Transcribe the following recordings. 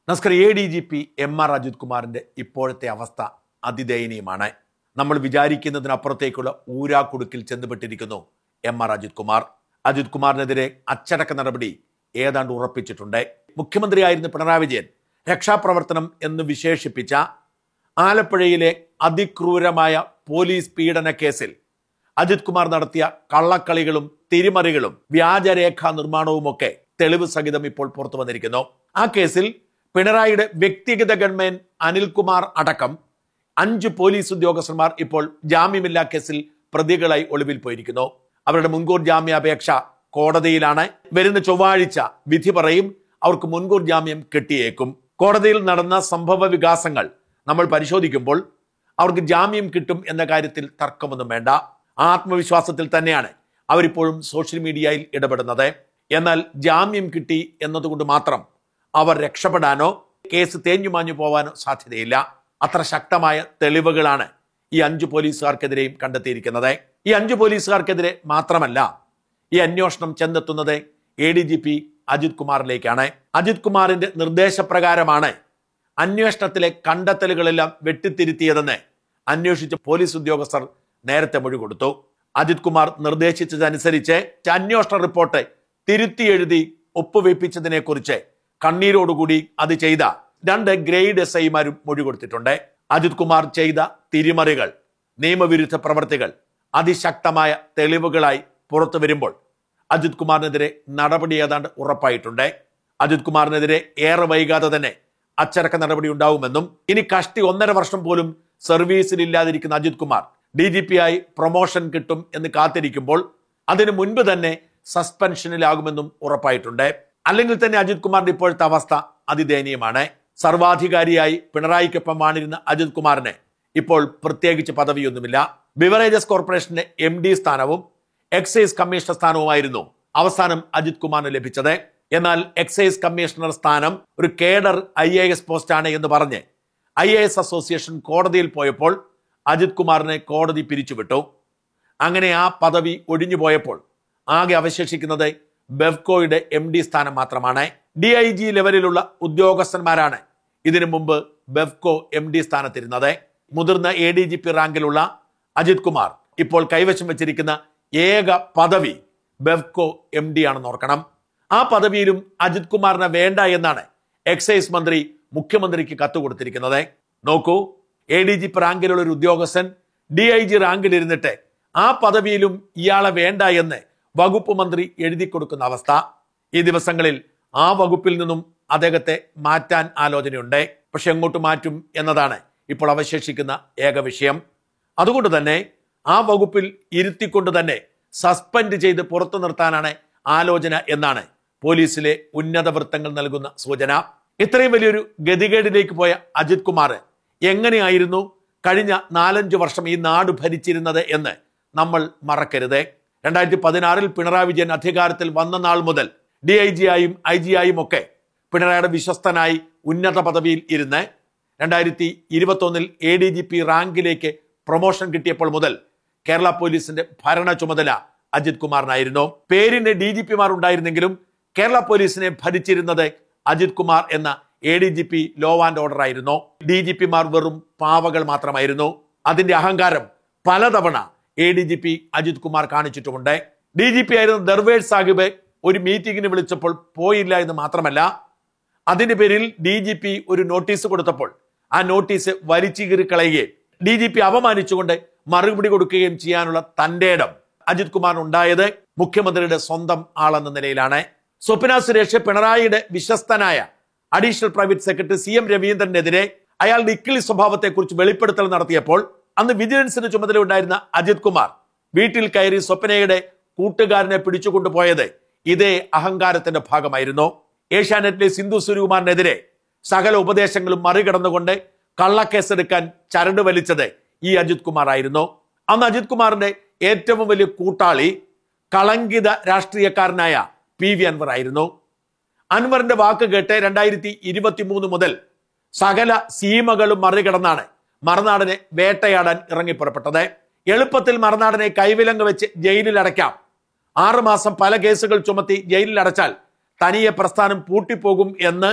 നമസ്കാരം A D G P M R Ajith കുമാറിന്റെ ഇപ്പോഴത്തെ അവസ്ഥ അതിദയനീയമാണ് നമ്മൾ വിചാരിക്കുന്നതിനപ്പുറത്തേക്കുള്ള ഊരാക്കുടുക്കിൽ ചെന്നുപെട്ടിരിക്കുന്നു എം ആർ അജിത് കുമാർ അജിത് കുമാറിനെതിരെ അച്ചടക്ക നടപടി ഏതാണ്ട് ഉറപ്പിച്ചിട്ടുണ്ട് മുഖ്യമന്ത്രിയായിരുന്ന പിണറായി വിജയൻ രക്ഷാപ്രവർത്തനം എന്ന് വിശേഷിപ്പിച്ച ആലപ്പുഴയിലെ അതിക്രൂരമായ പോലീസ് പീഡന കേസിൽ അജിത് കുമാർ നടത്തിയ കള്ളക്കളികളും തിരിമറികളും വ്യാജരേഖാ നിർമ്മാണവുമൊക്കെ തെളിവ് സഹിതം ഇപ്പോൾ പുറത്തു വന്നിരിക്കുന്നു ആ കേസിൽ പിണറായിയുടെ വ്യക്തിഗത ഗവൺമെൻ അനിൽകുമാർ അടക്കം അഞ്ച് പോലീസ് ഉദ്യോഗസ്ഥന്മാർ ഇപ്പോൾ ജാമ്യമില്ലാ കേസിൽ പ്രതികളായി ഒളിവിൽ പോയിരിക്കുന്നു അവരുടെ മുൻകൂർ ജാമ്യാപേക്ഷ കോടതിയിലാണ് വരുന്ന ചൊവ്വാഴ്ച വിധി പറയും അവർക്ക് മുൻകൂർ ജാമ്യം കിട്ടിയേക്കും കോടതിയിൽ നടന്ന സംഭവ വികാസങ്ങൾ നമ്മൾ പരിശോധിക്കുമ്പോൾ അവർക്ക് ജാമ്യം കിട്ടും എന്ന കാര്യത്തിൽ തർക്കമൊന്നും വേണ്ട ആത്മവിശ്വാസത്തിൽ തന്നെയാണ് അവരിപ്പോഴും സോഷ്യൽ മീഡിയയിൽ ഇടപെടുന്നത് എന്നാൽ ജാമ്യം കിട്ടി എന്നതുകൊണ്ട് മാത്രം അവർ രക്ഷപ്പെടാനോ കേസ് തേഞ്ഞുമാഞ്ഞു പോവാനോ സാധ്യതയില്ല അത്ര ശക്തമായ തെളിവുകളാണ് ഈ അഞ്ചു പോലീസുകാർക്കെതിരെയും കണ്ടെത്തിയിരിക്കുന്നത് ഈ അഞ്ചു പോലീസുകാർക്കെതിരെ മാത്രമല്ല ഈ അന്വേഷണം ചെന്നെത്തുന്നത് A D G P Ajith കുമാറിലേക്കാണ് അജിത് കുമാറിന്റെ നിർദ്ദേശപ്രകാരമാണ് അന്വേഷണത്തിലെ കണ്ടെത്തലുകളെല്ലാം വെട്ടിത്തിരുത്തിയതെന്ന് അന്വേഷിച്ച പോലീസ് ഉദ്യോഗസ്ഥർ നേരത്തെ മൊഴി കൊടുത്തു അജിത് കുമാർ നിർദ്ദേശിച്ചതനുസരിച്ച് അന്വേഷണ റിപ്പോർട്ട് തിരുത്തി എഴുതി ഒപ്പുവെപ്പിച്ചതിനെ കുറിച്ച് കണ്ണീരോടുകൂടി അത് ചെയ്ത രണ്ട് ഗ്രേഡ് എസ് ഐമാരും മൊഴി കൊടുത്തിട്ടുണ്ട് അജിത് കുമാർ ചെയ്ത തിരിമറികൾ നിയമവിരുദ്ധ പ്രവർത്തികൾ അതിശക്തമായ തെളിവുകളായി പുറത്തു വരുമ്പോൾ അജിത് കുമാറിനെതിരെ നടപടി ഏതാണ്ട് ഉറപ്പായിട്ടുണ്ട് അജിത് കുമാറിനെതിരെ ഏറെ വൈകാതെ തന്നെ അച്ചടക്ക നടപടി ഉണ്ടാവുമെന്നും ഇനി കഷ്ടി ഒന്നര വർഷം പോലും സർവീസിലില്ലാതിരിക്കുന്ന Ajith Kumar D G P ആയി പ്രൊമോഷൻ കിട്ടും എന്ന് കാത്തിരിക്കുമ്പോൾ അതിനു മുൻപ് തന്നെ സസ്പെൻഷനിലാകുമെന്നും ഉറപ്പായിട്ടുണ്ട് അല്ലെങ്കിൽ തന്നെ അജിത് കുമാറിന്റെ ഇപ്പോഴത്തെ അവസ്ഥ അതിദയനീയമാണ് സർവാധികാരിയായി പിണറായിക്കൊപ്പം വാണിരുന്ന അജിത് കുമാറിന് ഇപ്പോൾ പ്രത്യേകിച്ച് പദവിയൊന്നുമില്ല ബിവറേജസ് കോർപ്പറേഷന്റെ എം ഡി സ്ഥാനവും എക്സൈസ് കമ്മീഷണർ സ്ഥാനവുമായിരുന്നു അവസാനം അജിത് കുമാറിന് ലഭിച്ചത് എന്നാൽ എക്സൈസ് കമ്മീഷണർ സ്ഥാനം ഒരു കേഡർ ഐ എ എസ് പോസ്റ്റാണ് എന്ന് പറഞ്ഞ് ഐ എ എസ് അസോസിയേഷൻ കോടതിയിൽ പോയപ്പോൾ അജിത് കുമാറിനെ കോടതി പിരിച്ചുവിട്ടു അങ്ങനെ ആ പദവി ഒഴിഞ്ഞു പോയപ്പോൾ ആകെ അവശേഷിക്കുന്നത് ബെവ്കോയുടെ എം ഡി സ്ഥാനം മാത്രമാണ് ഡി ഐ ജി ലെവലിലുള്ള ഉദ്യോഗസ്ഥന്മാരാണ് ഇതിനു മുമ്പ് ബെവ്കോ എം ഡി സ്ഥാനത്തിരുന്നത് മുതിർന്ന എ ഡി ജി പി റാങ്കിലുള്ള അജിത് കുമാർ ഇപ്പോൾ കൈവശം വെച്ചിരിക്കുന്ന ഏക പദവി ബെവ്കോ എം ഡി ആണെന്ന് ഓർക്കണം ആ പദവിയിലും അജിത് കുമാറിനെ വേണ്ട എന്നാണ് എക്സൈസ് മന്ത്രി മുഖ്യമന്ത്രിക്ക് കത്ത് കൊടുത്തിരിക്കുന്നത് നോക്കൂ എ ഡി ജി പി റാങ്കിലുള്ള ഒരു ഉദ്യോഗസ്ഥൻ ഡി ഐ ജി റാങ്കിലിരുന്നിട്ട് ആ പദവിയിലും ഇയാളെ വേണ്ട എന്ന് വകുപ്പ് മന്ത്രി എഴുതി കൊടുക്കുന്ന അവസ്ഥ ഈ ദിവസങ്ങളിൽ ആ വകുപ്പിൽ നിന്നും അദ്ദേഹത്തെ മാറ്റാൻ ആലോചനയുണ്ട് പക്ഷെ എങ്ങോട്ട് മാറ്റും എന്നതാണ് ഇപ്പോൾ അവശേഷിക്കുന്ന ഏക വിഷയം അതുകൊണ്ട് തന്നെ ആ വകുപ്പിൽ ഇരുത്തിക്കൊണ്ട് തന്നെ സസ്പെൻഡ് ചെയ്ത് പുറത്തു നിർത്താനാണ് ആലോചന എന്നാണ് പോലീസിലെ ഉന്നത വൃത്തങ്ങൾ നൽകുന്ന സൂചന ഇത്രയും വലിയൊരു ഗതികേടിലേക്ക് പോയ അജിത് കുമാർ എങ്ങനെയായിരുന്നു കഴിഞ്ഞ നാലഞ്ച് വർഷം ഈ നാട് ഭരിച്ചിരുന്നത് എന്ന് നമ്മൾ മറക്കരുത് രണ്ടായിരത്തി പതിനാറിൽ പിണറായി വിജയൻ അധികാരത്തിൽ വന്ന നാൾ മുതൽ ഡി ഐ ജി ആയും ഐ ജി ആയും ഒക്കെ പിണറായിയുടെ വിശ്വസ്തനായി ഉന്നത പദവിയിൽ ഇരുന്ന് രണ്ടായിരത്തി ഇരുപത്തൊന്നിൽ എ ഡി ജി പി റാങ്കിലേക്ക് പ്രൊമോഷൻ കിട്ടിയപ്പോൾ മുതൽ കേരള പോലീസിന്റെ ഭരണ ചുമതല അജിത് കുമാറിനായിരുന്നു പേരിന് ഡി ജി പിമാർ ഉണ്ടായിരുന്നെങ്കിലും കേരള പോലീസിനെ ഭരിച്ചിരുന്നത് അജിത് കുമാർ എന്ന A D G P law and order ആയിരുന്നു ഡി ജി പിമാർ വെറും പാവകൾ മാത്രമായിരുന്നു അതിന്റെ അഹങ്കാരം പലതവണ A D G P Ajith Kumar കാണിച്ചിട്ടുമുണ്ട് ഡി ജി പി ആയിരുന്ന ദർവേഷ് സാഹിബ് ഒരു മീറ്റിംഗിന് വിളിച്ചപ്പോൾ പോയില്ല എന്ന് മാത്രമല്ല അതിന്റെ പേരിൽ ഡി ജി പി ഒരു നോട്ടീസ് കൊടുത്തപ്പോൾ ആ നോട്ടീസ് വലിച്ചു കീറിക്കളയുകയും ഡി ജി പി അപമാനിച്ചുകൊണ്ട് മറുപടി കൊടുക്കുകയും ചെയ്യാനുള്ള തന്റെ ഇടം അജിത് കുമാർ ഉണ്ടായത് മുഖ്യമന്ത്രിയുടെ സ്വന്തം ആളെന്ന നിലയിലാണ് സ്വപ്ന സുരേഷ് പിണറായിയുടെ വിശ്വസ്തനായ additional private secretary C M രവീന്ദ്രനെതിരെ അയാളുടെ ഇക്കിളി സ്വഭാവത്തെക്കുറിച്ച് വെളിപ്പെടുത്തൽ നടത്തിയപ്പോൾ അന്ന് വിജിലൻസിന് ചുമതല ഉണ്ടായിരുന്ന അജിത് കുമാർ വീട്ടിൽ കയറി സ്വപ്നയുടെ കൂട്ടുകാരനെ പിടിച്ചുകൊണ്ടുപോയത് ഇതേ അഹങ്കാരത്തിന്റെ ഭാഗമായിരുന്നു ഏഷ്യാനെറ്റിലെ സിന്ധു സുരകുമാറിനെതിരെ സകല ഉപദേശങ്ങളും മറികടന്നുകൊണ്ട് കള്ളക്കേസെടുക്കാൻ ചരട് വലിച്ചത് ഈ അജിത് കുമാർ ആയിരുന്നു അന്ന് അജിത് കുമാറിന്റെ ഏറ്റവും വലിയ കൂട്ടാളി കളങ്കിത രാഷ്ട്രീയക്കാരനായ പി വി അൻവർ ആയിരുന്നു അൻവറിന്റെ വാക്ക് കേട്ട് രണ്ടായിരത്തി ഇരുപത്തി മൂന്ന് മുതൽ സകല സീമകളും മറികടന്നാണ് മറുനാടനെ വേട്ടയാടാൻ ഇറങ്ങിപ്പുറപ്പെട്ടത് എളുപ്പത്തിൽ മറുനാടനെ കൈവിലങ്ങ് വെച്ച് ജയിലിൽ അടയ്ക്കാം ആറുമാസം പല കേസുകൾ ചുമത്തി ജയിലിൽ അടച്ചാൽ തനിയെ പ്രസ്ഥാനം പൂട്ടിപ്പോകും എന്ന്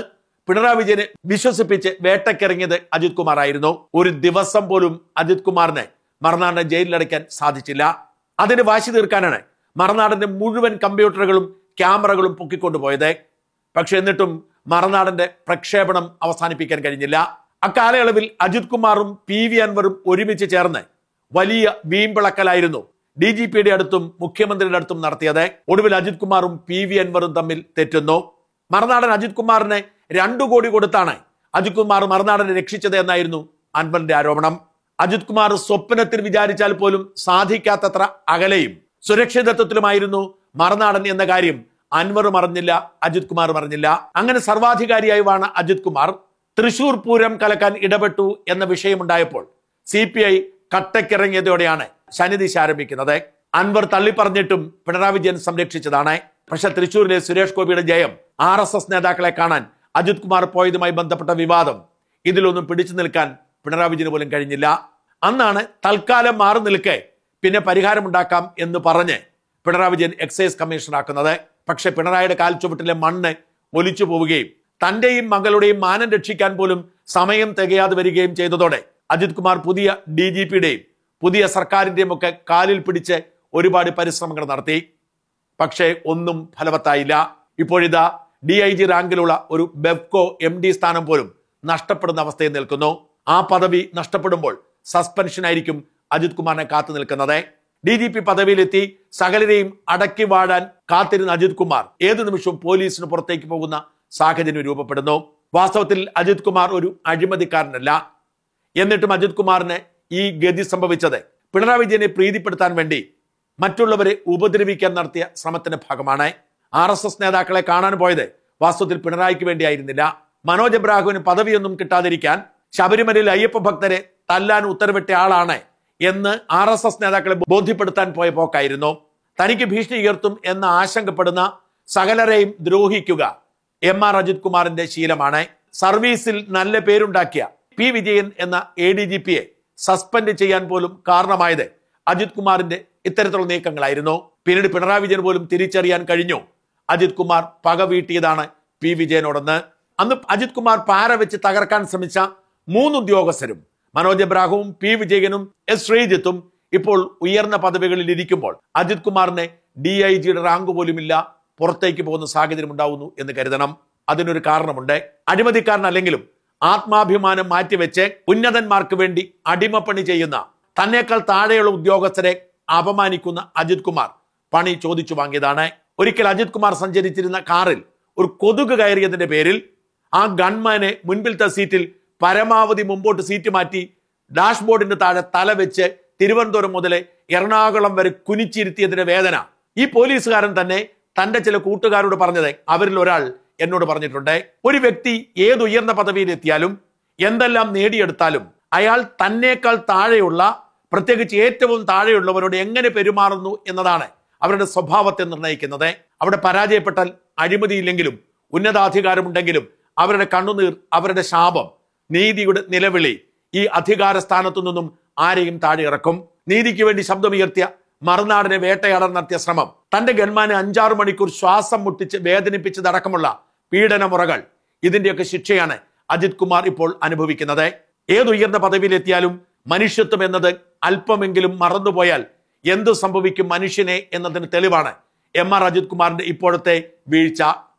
പിണറായി വിജയനെ വിശ്വസിപ്പിച്ച് വേട്ടക്കിറങ്ങിയത് അജിത് കുമാർ ആയിരുന്നു ഒരു ദിവസം പോലും അജിത് കുമാറിനെ മറുനാടിനെ ജയിലിലടയ്ക്കാൻ സാധിച്ചില്ല അതിന് വാശി തീർക്കാനാണ് മറുനാടിന്റെ മുഴുവൻ കമ്പ്യൂട്ടറുകളും ക്യാമറകളും പൊക്കിക്കൊണ്ടുപോയത് പക്ഷെ എന്നിട്ടും മറുനാടന്റെ പ്രക്ഷേപണം അവസാനിപ്പിക്കാൻ കഴിഞ്ഞില്ല അക്കാലയളവിൽ അജിത് കുമാറും പി വി അൻവറും ഒരുമിച്ച് ചേർന്ന് വലിയ വീമ്പിളക്കലായിരുന്നു ഡി ജി പിയുടെ അടുത്തും മുഖ്യമന്ത്രിയുടെ അടുത്തും നടത്തിയത് ഒടുവിൽ അജിത് കുമാറും പി വി അൻവറും തമ്മിൽ തെറ്റുന്നു മറുനാടൻ അജിത് കുമാറിനെ രണ്ടു കോടി കൊടുത്താണ് അജിത് കുമാർ മറുനാടനെ രക്ഷിച്ചത് എന്നായിരുന്നു അൻവറിന്റെ ആരോപണം അജിത് കുമാർ സ്വപ്നത്തിൽ വിചാരിച്ചാൽ പോലും സാധിക്കാത്തത്ര അകലെയും സുരക്ഷിതത്വത്തിലുമായിരുന്നു മറുനാടൻ എന്ന കാര്യം അൻവർ മറഞ്ഞില്ല അജിത് കുമാർ മറഞ്ഞില്ല അങ്ങനെ സർവാധികാരിയായി വാണ അജിത് കുമാർ തൃശൂർ പൂരം കലക്കാൻ ഇടപെട്ടു എന്ന വിഷയമുണ്ടായപ്പോൾ സി പി ഐ കട്ടക്കിറങ്ങിയതോടെയാണ് ശനിദിശ ആരംഭിക്കുന്നത് അൻവർ തള്ളിപ്പറഞ്ഞിട്ടും പിണറായി വിജയൻ സംരക്ഷിച്ചതാണ് പക്ഷെ തൃശൂരിലെ സുരേഷ് ഗോപിയുടെ ജയം ആർ എസ് എസ് നേതാക്കളെ കാണാൻ അജിത് കുമാർ പോയതുമായി ബന്ധപ്പെട്ട വിവാദം ഇതിലൊന്നും പിടിച്ചു നിൽക്കാൻ പിണറായി വിജയന് പോലും കഴിഞ്ഞില്ല അന്നാണ് തൽക്കാലം മാറി നിൽക്കെ പിന്നെ പരിഹാരമുണ്ടാക്കാം എന്ന് പറഞ്ഞ് പിണറായി വിജയൻ എക്സൈസ് കമ്മീഷണറാക്കുന്നത് പക്ഷെ പിണറായിയുടെ കാൽച്ചുവട്ടിലെ മണ്ണ് ഒലിച്ചു പോവുകയും തന്റെയും മകളുടെയും മാനം രക്ഷിക്കാൻ പോലും സമയം തികയാതെ വരികയും ചെയ്തതോടെ അജിത് കുമാർ പുതിയ ഡി ജി പിയുടെയും പുതിയ സർക്കാരിന്റെയും ഒക്കെ കാലിൽ പിടിച്ച് ഒരുപാട് പരിശ്രമങ്ങൾ നടത്തി പക്ഷേ ഒന്നും ഫലവത്തായില്ല ഇപ്പോഴിതാ ഡി ഐ ജി റാങ്കിലുള്ള ഒരു ബെവ്കോ എം ഡി സ്ഥാനം പോലും നഷ്ടപ്പെടുന്ന അവസ്ഥയിൽ നിൽക്കുന്നു ആ പദവി നഷ്ടപ്പെടുമ്പോൾ സസ്പെൻഷൻ ആയിരിക്കും അജിത് കുമാറിനെ കാത്തു നിൽക്കുന്നത് ഡി ജി പി പദവിയിലെത്തി സകലരെയും അടക്കി വാഴാൻ കാത്തിരുന്ന അജിത് കുമാർ ഏതു നിമിഷവും പോലീസിന് പുറത്തേക്ക് പോകുന്ന സാഹചര്യം രൂപപ്പെടുന്നു വാസ്തവത്തിൽ അജിത് കുമാർ ഒരു അഴിമതിക്കാരനല്ല എന്നിട്ടും അജിത് കുമാറിന് ഈ ഗതി സംഭവിച്ചത് പിണറായി വിജയനെ പ്രീതിപ്പെടുത്താൻ വേണ്ടി മറ്റുള്ളവരെ ഉപദ്രവിക്കാൻ നടത്തിയ ശ്രമത്തിന്റെ ഭാഗമാണ് ആർ എസ് എസ് നേതാക്കളെ കാണാൻ പോയത് വാസ്തവത്തിൽ പിണറായിക്ക് വേണ്ടിയായിരുന്നില്ല മനോജ് എബ്രാഹുവിന് പദവിയൊന്നും കിട്ടാതിരിക്കാൻ ശബരിമലയിൽ അയ്യപ്പ ഭക്തരെ തല്ലാൻ ഉത്തരവിട്ട ആളാണ് എന്ന് ആർ എസ് എസ് നേതാക്കളെ ബോധ്യപ്പെടുത്താൻ പോയ പോക്കായിരുന്നു തനിക്ക് ഭീഷണി ഉയർത്തും എന്ന് ആശങ്കപ്പെടുന്ന സകലരെയും ദ്രോഹിക്കുക എം ആർ അജിത് കുമാറിന്റെ ശീലമാണ് സർവീസിൽ നല്ല പേരുണ്ടാക്കിയ പി വിജയൻ എന്ന എ ഡി ജി പിയെ സസ്പെൻഡ് ചെയ്യാൻ പോലും കാരണമായത് അജിത് കുമാറിന്റെ ഇത്തരത്തിലുള്ള നീക്കങ്ങളായിരുന്നു പിന്നീട് പിണറായി വിജയൻ പോലും തിരിച്ചറിയാൻ കഴിഞ്ഞു അജിത് കുമാർ പക വീട്ടിയതാണ് പി വിജയനോടെന്ന് അന്ന് അജിത് കുമാർ പാര വെച്ച് തകർക്കാൻ ശ്രമിച്ച മൂന്ന് ഉദ്യോഗസ്ഥരും മനോജ് എബ്രാഹുവും പി വിജയനും എസ് ശ്രീജിത്തും ഇപ്പോൾ ഉയർന്ന പദവികളിൽ ഇരിക്കുമ്പോൾ അജിത് കുമാറിന് ഡി ഐ ജിയുടെ റാങ്ക് പോലുമില്ല പുറത്തേക്ക് പോകുന്ന സാഹചര്യം ഉണ്ടാവുന്നു എന്ന് കരുതണം അതിനൊരു കാരണമുണ്ട് അഴിമതിക്കാരനല്ലെങ്കിലും ആത്മാഭിമാനം മാറ്റിവെച്ച് ഉന്നതന്മാർക്ക് വേണ്ടി അടിമപ്പണി ചെയ്യുന്ന തന്നേക്കാൾ താഴെയുള്ള ഉദ്യോഗസ്ഥരെ അപമാനിക്കുന്ന അജിത് കുമാർ പണി ചോദിച്ചു വാങ്ങിയതാണ് ഒരിക്കൽ അജിത് കുമാർ സഞ്ചരിച്ചിരുന്ന കാറിൽ ഒരു കൊതുക് കയറിയതിന്റെ പേരിൽ ആ ഗൺമാനെ മുൻപിലത്തെ സീറ്റിൽ പരമാവധി മുമ്പോട്ട് സീറ്റ് മാറ്റി ഡാഷ്ബോർഡിന്റെ താഴെ തല വെച്ച് തിരുവനന്തപുരം മുതൽ എറണാകുളം വരെ കുനിച്ചിരുത്തിയതിന്റെ വേദന ഈ പോലീസുകാരൻ തന്നെ തന്റെ ചില കൂട്ടുകാരോട് പറഞ്ഞത് അവരിൽ ഒരാൾ എന്നോട് പറഞ്ഞിട്ടുണ്ട് ഒരു വ്യക്തി ഏത് ഉയർന്ന പദവിയിൽ എത്തിയാലും എന്തെല്ലാം നേടിയെടുത്താലും അയാൾ തന്നേക്കാൾ താഴെയുള്ള പ്രത്യേകിച്ച് ഏറ്റവും താഴെയുള്ളവരോട് എങ്ങനെ പെരുമാറുന്നു എന്നതാണ് അവരുടെ സ്വഭാവത്തെ നിർണ്ണയിക്കുന്നത് അവിടെ പരാജയപ്പെട്ടാൽ അഴിമതിയില്ലെങ്കിലും ഉന്നതാധികാരമുണ്ടെങ്കിലും അവരുടെ കണ്ണുനീർ അവരുടെ ശാപം നീതിയുടെ നിലവിളി ഈ അധികാര സ്ഥാനത്തു നിന്നും ആരെയും താഴെ ഇറക്കും നീതിക്ക് വേണ്ടി ശബ്ദമുയർത്തിയ മറുനാടിനെ വേട്ടയാടാൻ നടത്തിയ ശ്രമം തന്റെ ഗൺമാനെ അഞ്ചാറ് മണിക്കൂർ ശ്വാസം മുട്ടിച്ച് വേദനിപ്പിച്ചതടക്കമുള്ള പീഡനമുറകൾ ഇതിന്റെയൊക്കെ ശിക്ഷയാണ് അജിത് കുമാർ ഇപ്പോൾ അനുഭവിക്കുന്നത് ഏതുയർന്ന പദവിയിലെത്തിയാലും മനുഷ്യത്വം എന്നത് അല്പമെങ്കിലും മറന്നുപോയാൽ എന്തു സംഭവിക്കും മനുഷ്യനെ എന്നതിന് തെളിവാണ് എം ആർ അജിത് കുമാറിന്റെ ഇപ്പോഴത്തെ വീഴ്ച